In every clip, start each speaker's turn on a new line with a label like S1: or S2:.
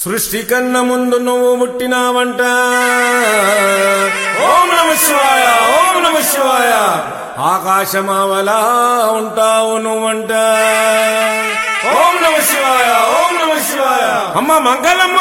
S1: సృష్టి కన్న ముందు నువ్వు పుట్టినావంట ఓం నమ శివాయ ఓం నమ శివాయ ఆకాశమావలా ఉంటావు నువ్వంట ఓం నమ శివాయ ఓం నమ శివాయ అమ్మ మంగళమ్మ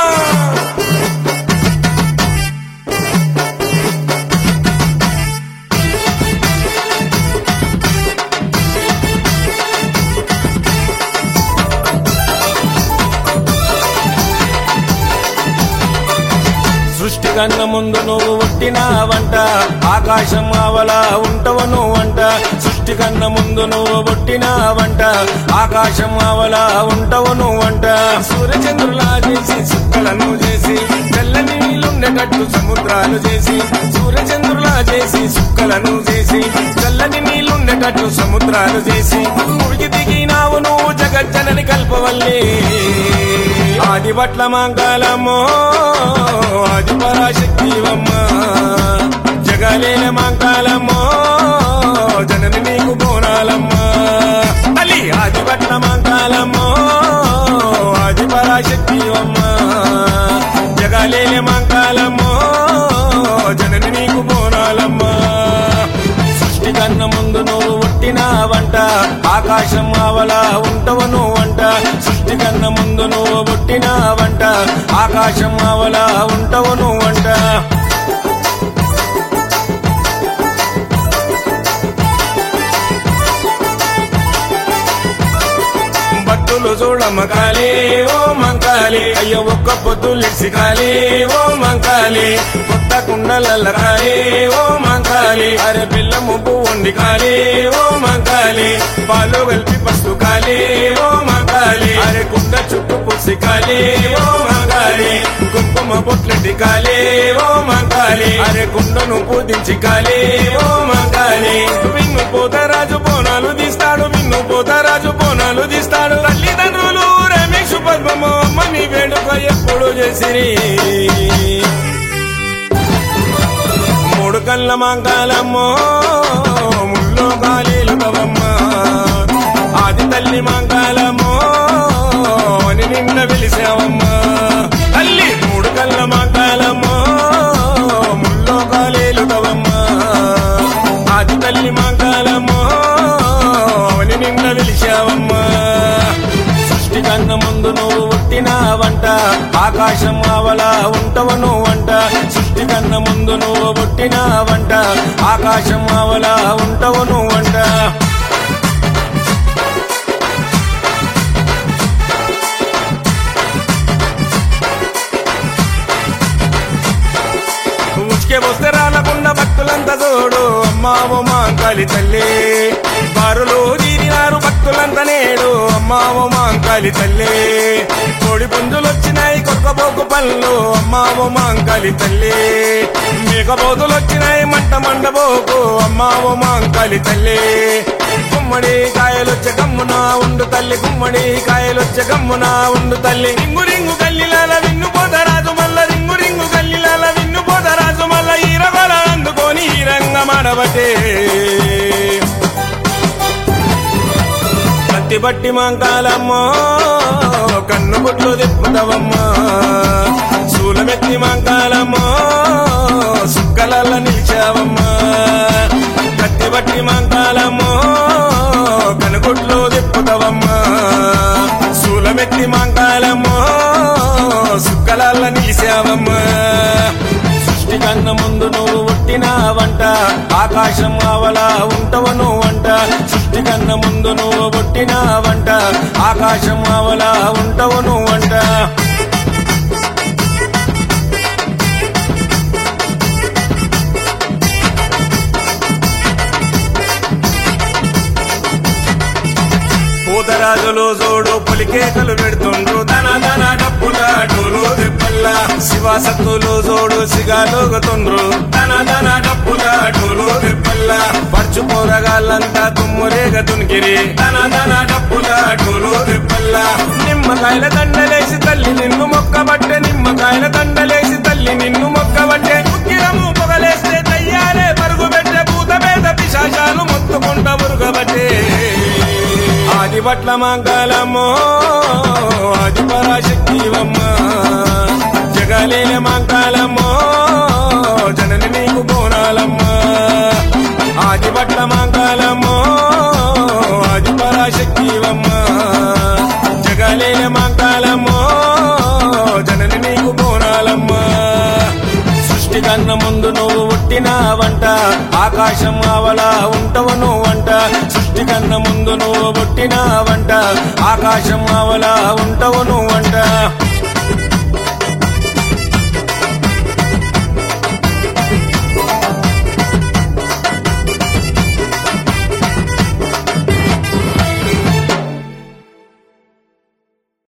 S1: సృష్టి కన్న ముందు నువ్వు పుట్టినావంట ఆకాశం ఆవలా ఉంటవు నువ్వంట సృష్టి కన్న ముందు నువ్వు పుట్టినావంట ఆకాశం ఆవలా ఉంటవు నువ్వంట సూర్యచంద్రులా చేసి సుక్కలను చేసి తెల్లని నీళ్ళుండేటట్టు సముద్రాలు చేసి సూర్యచంద్రులా చేసి సుక్కలను చేసి చల్లని నీళ్ళుండేటట్టు సముద్రాలు చేసి ముడికి దిగినావు నువ్వు జగజ్జనని కల్పవల్లి ఆది పట్ల మాంకాలమ్మో ఆది పరాశక్తివమ్మ జగలేల మాంకాలమ్మో జనని నీకు బోనాలమ్మ తల్లి ఆది పట్ల మాంకాలమ్మో ఆది పరాశక్తివమ్మ జగలేల మాంకాలమ్మో జనని నీకు బోనాలమ్మ సృష్టి కన్న ముందు నువ్వు పుట్టినావంట ఆకాశం ఆవలా ఉంటవు నువ్వంట సృష్టి కన్న ముందు నువ్వు పుట్టినావంట ఆకాశం ఆవలా ఉంటవు నువ్వంట భక్తులు చూడమ్మకాలి ఓ మంకాలి అయ్యో ఒక్క పొద్దులిసి కాలి ఓ మంకాలి కొత్త కుండలల్ల కాలి ఓ మంకాలి అరే పిల్ల ముప్పు ఉండి కాలి ఓ మంకాలి పాలు కలిపి పస్తు కాలి ఓ మంకాలి అరే కుండ చుట్టూ పుసి కాలి ఓ మంకాలి కుంకుమ బొట్లెట్టి కాలి ఓ మంకాలి అరే కుండను పూజించి కాలి ఓ మంకాలి విన్ను పోతరాజు బోనాలు తీస్తాడు విన్ను పోతరాజు బోనాలు తీస్తాడు తల్లిదండ్రులు రమేష్ పద్మము అమ్మని వేడుక ఎప్పుడు చేసిరి మూడు కళ్ళ మాంకాలమ్మో ముల్లో గాలీలు కవమ్మ ఆది తల్లి మాంకాలమ్మో అని నిన్న పిలిచావమ్మా తల్లి మూడు కళ్ళ మాంకాలమ్మో ముల్లో గాలీలు కవమ్మ ఆది తల్లి మాంకాలమ్మో అని నిన్న పిలిచావమ్మా సృష్టి కన్న ముందు నువ్వు పుట్టినావంట ఆకాశం ఆవలా ఉంటవు నువ్వంట సృష్టి కన్న ముందు నువ్వు పుట్టినావంట ఆకాశం ఆవలా ఉంటవు నువ్వంట ఉచికే వస్తే రాలకుండా భక్తులంతా చూడు అమ్మావో మాంకాలి తల్లి బారులు తీరినారు భక్తులంతా నేడు అమ్మావో మాంకాలి తల్లి కోడి పుంజులు వచ్చినాయి కొరకపోకు పళ్ళు అమ్మావో మాంకాలి తల్లి మేకపోతులు వచ్చినాయి మంట మండబోకు అమ్మావో మాంకాలి తల్లి గుమ్మడి కాయలొచ్చే గమ్మున ఉండు తల్లి గుమ్మడి కాయలొచ్చే గమ్మున ఉండు తల్లి రింగు రింగు గల్లిలాల విన్ను పోతరాజు మల్ల రింగు రింగు గల్లిలాల విన్ను పోతరాజు మల్ల ఈరగొల అందుకొని ఈ రంగమాడబట్టే కత్తి బట్టి మాంకాలమ్మో కన్ను బుట్లు తిప్పుతావమ్మా శూలమెత్తి మాంకాలమ్మో సుక్కలల్ల నిలిచావమ్మా కత్తి బట్టి మాంకాలమ్మో కనుగుట్లు తిప్పుతావమ్మా శూలమెత్తి మాంకాలమ్మో సుక్కలల్ల నిలిచావమ్మా సృష్టి కన్న ముందు నువ్వు పుట్టినావంట ఆకాశం ఆవలా ఉంటవు నువ్వంట సృష్టి కన్న ముందు నువ్వు పుట్టినావంట ఆకాశం ఆవలా ఉంటవు నువ్వంట పూతరాజులు చూడు పులికేకలు పెడుతుండ్రు దన దన డప్పుల డోలు దెబ్బల్ల శివసత్తులు చూడు సిగాలుగుతుండ్రు దన దన డప్పుల డోలు దెబ్బల్ల పర్చు పోరగాళ్ళంతా తుమ్మురేగ తునికిరి దన దన డప్పుల డోలు దెబ్బల్ల నిమ్మకాయల దండలేసి తల్లి నిన్ను మొక్కబట్టే నిమ్మకాయల దండలేసి తల్లి నిన్ను మొక్కబట్టే ఉక్కిరము పొగలేస్తే తయ్యారే పరుగు పెట్టే పూత పేద పిశాచాలు మొత్తుకుంట ఉరుగబట్టే ఆది పట్ల మంగళమో ఆది పరాశక్తివమ్మ జగాలేల మాంకాలమ్మో జనని నీకు బోనాలమ్మా ఆది పట్ల మాంకాలమ్మో ఆది పరాశక్తివమ్మా జగాలేల మాంకాలమ్మో జనని నీకు బోనాలమ్మా సృష్టి కన్న ముందు నువ్వు పుట్టిన వంట ఆకాశం ఆవలా ఉంటవు నువ్వంట సృష్టి కన్న ముందు నువ్వు పుట్టిన వంట ఆకాశం ఆవలా ఉంటవు నువ్వంట